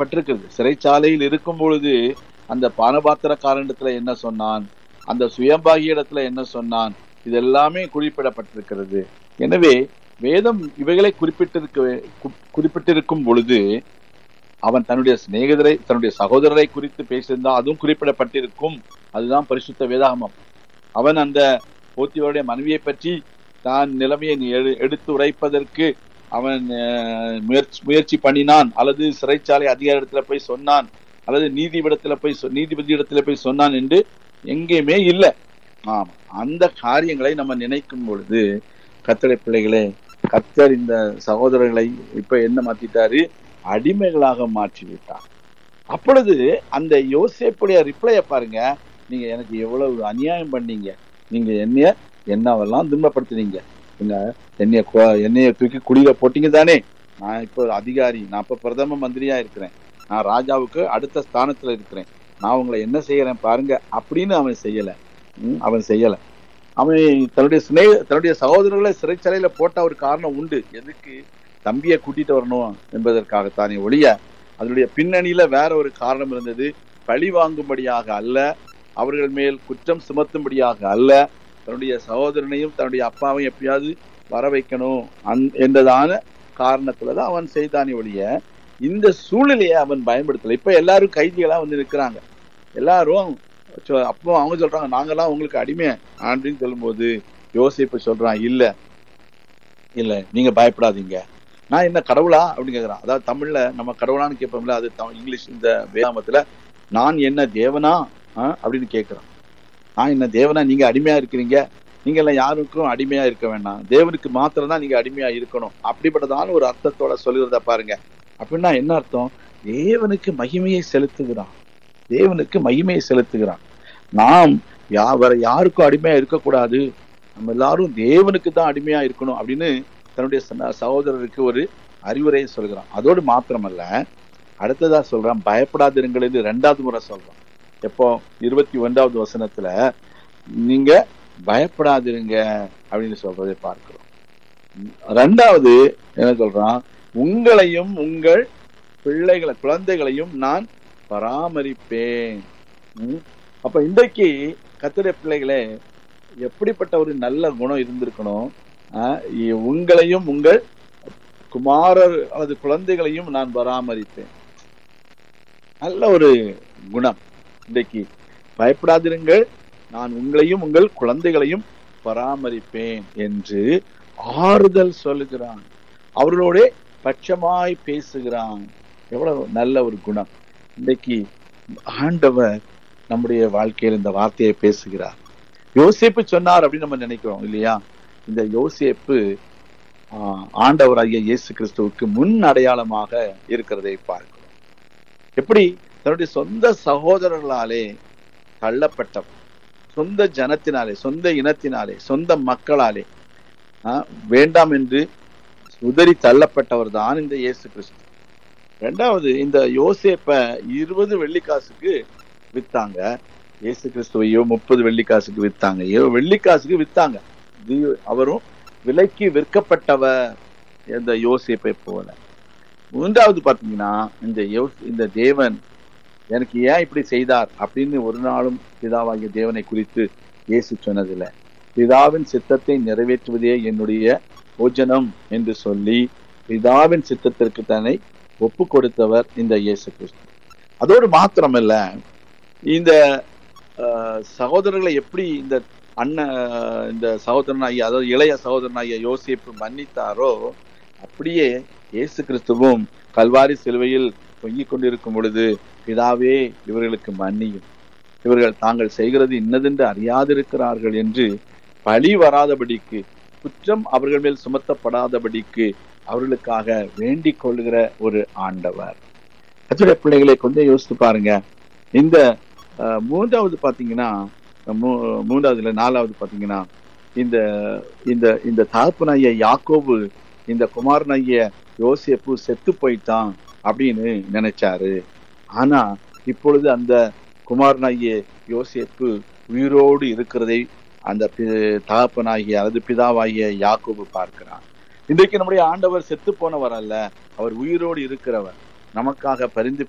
குறிப்பிடப்பட்டிருக்கிறது சிறைச்சாலையில் இருக்கும் பொழுது அந்த பானபாத்திரக்காரனிடத்துல என்ன சொன்னான் அந்த சுயம்பாகி இடத்துல என்ன சொன்னான் இது எல்லாமே குறிப்பிடப்பட்டிருக்கிறது எனவே வேதம் இவைகளை குறிப்பிட்டிருக்க கு- குறிப்பிட்டிருக்கும் பொழுது அவன் தன்னுடைய சிநேகிதரை தன்னுடைய சகோதரரை குறித்து பேசியிருந்தா அதுவும் குறிப்பிடப்பட்டிருக்கும் அதுதான் பரிசுத்த வேதாகமம் அவன் அந்த போத்தியோருடைய மனைவியை பற்றி தான் நிலைமையை எடு- எடுத்து உரைப்பதற்கு அவன் அஹ், முயற்சி முயற்சி பண்ணினான் அல்லது சிறைச்சாலை அதிகாரத்துல போய் சொன்னான் அல்லது நீதிபடத்துல போய் சொ- நீதிபதி இடத்துல போய் சொன்னான் என்று எங்கேயுமே இல்லை ஆமா அந்த காரியங்களை நம்ம நினைக்கும் பொழுது கத்தடை பிள்ளைகளே கத்தர் இந்த சகோதரர்களை இப்ப என்ன மாத்திட்டாரு அடிமைகளாக மாற்றி விட்டார் அப்பொழுது அந்த யோசேப்புடைய ரிப்ளைய பாருங்க நீங்க எனக்கு எவ்வளவு அநியாயம் பண்ணீங்க நீங்க என்னைய என்னவெல்லாம் துன்பப்படுத்துனீங்க என்ன என்னைய கொ- என்னைய தூக்கி குடியில போட்டீங்க தானே நான் இப்போ ஒரு அதிகாரி நான் இப்ப பிரதம மந்திரியா இருக்கிறேன் நான் ராஜாவுக்கு அடுத்த ஸ்தானத்துல இருக்கிறேன் நான் உங்களை என்ன செய்யறேன் பாருங்க அப்படின்னு அவன் செய்யல ம், அவன் செய்யல அவன் தன்னுடைய சிநேக தன்னுடைய சகோதரர்களை சிறைச்சாலையில போட்ட ஒரு காரணம் உண்டு எதுக்கு தம்பியை கூட்டிட்டு வரணும் என்பதற்காகத்தானே ஒழிய அதனுடைய பின்னணியில வேற ஒரு காரணம் இருந்தது பழி வாங்கும்படியாக அல்ல அவர்கள் மேல் குற்றம் சுமத்தும்படியாக அல்ல தன்னுடைய சகோதரனையும் தன்னுடைய அப்பாவையும் எப்படியாவது வர வைக்கணும் அந் என்றதான காரணத்துலதான் அவன் செய்தானே ஒழிய இந்த சூழ்நிலையை அவன் பயன்படுத்தல இப்ப எல்லாரும் கைதிகளா வந்து நிற்கிறாங்க எல்லாரும் சொ- அப்போ அவங்க சொல்றாங்க நாங்கெல்லாம் உங்களுக்கு அடிமை அப்படின்னு சொல்லும்போது யோசிப்பு சொல்றான் இல்ல இல்ல நீங்க பயப்படாதீங்க நான் என்ன கடவுளா அப்படின்னு கேக்குறான் அதாவது தமிழ்ல நம்ம கடவுளான்னு கேட்போம்ல அது தமிழ் இங்கிலீஷ் இந்த வேதாமத்துல நான் என்ன தேவனா ஆ? அப்படின்னு கேக்குறான் நான் என்ன தேவனா நீங்க அடிமையா இருக்கிறீங்க நீங்க எல்லாம் யாருக்கும் அடிமையா இருக்க வேண்டாம் தேவனுக்கு மாத்திரம் தான் நீங்க அடிமையா இருக்கணும் அப்படிப்பட்டதான ஒரு அர்த்தத்தோட சொல்லுகிறத பாருங்க அப்படின்னா என்ன அர்த்தம் தேவனுக்கு மகிமையை செலுத்துகிறான் தேவனுக்கு மகிமையை செலுத்துகிறான் நாம் யா வேற யாருக்கும் அடிமையா இருக்கக்கூடாது நம்ம எல்லாரும் தேவனுக்கு தான் அடிமையா இருக்கணும் அப்படின்னு தன்னுடைய சன- சகோதரருக்கு ஒரு அறிவுரையை சொல்கிறான் அதோடு மாத்திரமல்ல அடுத்ததா சொல்றான் பயப்படாதிருங்கள் என்று ரெண்டாவது முறை சொல்றான் எப்போ இருபத்தி ஒன்றாவது வசனத்துல நீங்க பயப்படாதிருங்க அப்படின்னு சொல்றதை பார்க்கிறோம் ரெண்டாவது என்ன சொல்றான் உங்களையும் உங்கள் பிள்ளைகளை குழந்தைகளையும் நான் பராமரிப்பேன் ம். அப்ப இன்றைக்கு கத்திர பிள்ளைகளே எப்படிப்பட்ட ஒரு நல்ல குணம் இருந்திருக்கணும் ஆஹ் இ- உங்களையும் உங்கள் குமாரர் அல்லது குழந்தைகளையும் நான் பராமரிப்பேன் நல்ல ஒரு குணம் இன்றைக்கு பயப்படாதிருங்கள் நான் உங்களையும் உங்கள் குழந்தைகளையும் பராமரிப்பேன் என்று ஆறுதல் சொல்லுகிறான் அவர்களோட பட்சமாய் பேசுகிறான் எவ்வளவு நல்ல ஒரு குணம் இன்றைக்கு ஆண்டவர் நம்முடைய வாழ்க்கையில் இந்த வார்த்தையை பேசுகிறார் யோசேப்பு சொன்னார் அப்படின்னு நம்ம நினைக்கிறோம் இல்லையா இந்த யோசேப்பு ஆஹ், ஆண்டவராகிய இயேசு கிறிஸ்துவுக்கு முன் அடையாளமாக இருக்கிறதை பார்க்கிறோம் எப்படி தன்னுடைய சொந்த சகோதரர்களாலே தள்ளப்பட்டவர் சொந்த ஜனத்தினாலே சொந்த இனத்தினாலே சொந்த மக்களாலே ஆஹ், வேண்டாம் என்று உதறி தள்ளப்பட்டவர் தான் இந்த இயேசு கிறிஸ்து ரெண்டாவது இந்த யோசேப்ப இருபது வெள்ளிக்காசுக்கு வித்தாங்க இயேசு கிறிஸ்துவையோ முப்பது வெள்ளிக்காசுக்கு வித்தாங்க ஏதோ வெள்ளிக்காசுக்கு வித்தாங்க இது- அவரும் விலைக்கு விற்கப்பட்டவர் இந்த யோசேப்பை போல மூன்றாவது பாத்தீங்கன்னா இந்த யோ- இந்த தேவன் எனக்கு ஏன் இப்படி செய்தார் அப்படின்னு ஒரு நாளும் பிதாவாகிய தேவனை குறித்து இயேசு சொன்னதில்லை பிதாவின் சித்தத்தை நிறைவேற்றுவதே என்னுடைய போஜனம் என்று சொல்லி பிதாவின் சித்தத்திற்கு தன்னை ஒப்பு கொடுத்தவர் இந்த இயேசு கிறிஸ்து அதோடு மாத்திரமல்ல இந்த அஹ், சகோதரர்களை எப்படி இந்த அண்ணன் இந்த சகோதரனாகிய அதாவது இளைய சகோதரனாகிய யோசேப்பு மன்னித்தாரோ அப்படியே இயேசு கிறிஸ்துவும் கல்வாரி சிலுவையில் தொங்கிக் கொண்டிருக்கும் பொழுது பிதாவே இவர்களுக்கு மன்னியும் இவர்கள் தாங்கள் செய்கிறது இன்னதென்று அறியாதிருக்கிறார்கள் என்று பழி வராதபடிக்கு குற்றம் அவர்கள் மேல் சுமத்தப்படாதபடிக்கு அவர்களுக்காக வேண்டிக் கொள்கிற ஒரு ஆண்டவர் கத்துடைய பிள்ளைகளை கொஞ்சம் யோசித்து பாருங்க இந்த அஹ், மூன்றாவது பாத்தீங்கன்னா மூ- மூன்றாவது இல்ல நாலாவது பாத்தீங்கன்னா இந்த இந்த இந்த தகப்பனாகிய யாக்கோபு இந்த குமாரனாகிய யோசேப்பு செத்து போயிட்டான் அப்படின்னு நினைச்சாரு ஆனா இப்பொழுது அந்த குமாரனாகிய யோசேப்பு உயிரோடு இருக்கிறதை அந்த பி- தகப்பனாகிய அல்லது பிதாவாகிய யாக்கோபு பார்க்கிறான் இன்றைக்கு நம்முடைய ஆண்டவர் செத்து போனவர் அல்ல அவர் உயிரோடு இருக்கிறவர் நமக்காக பரிந்து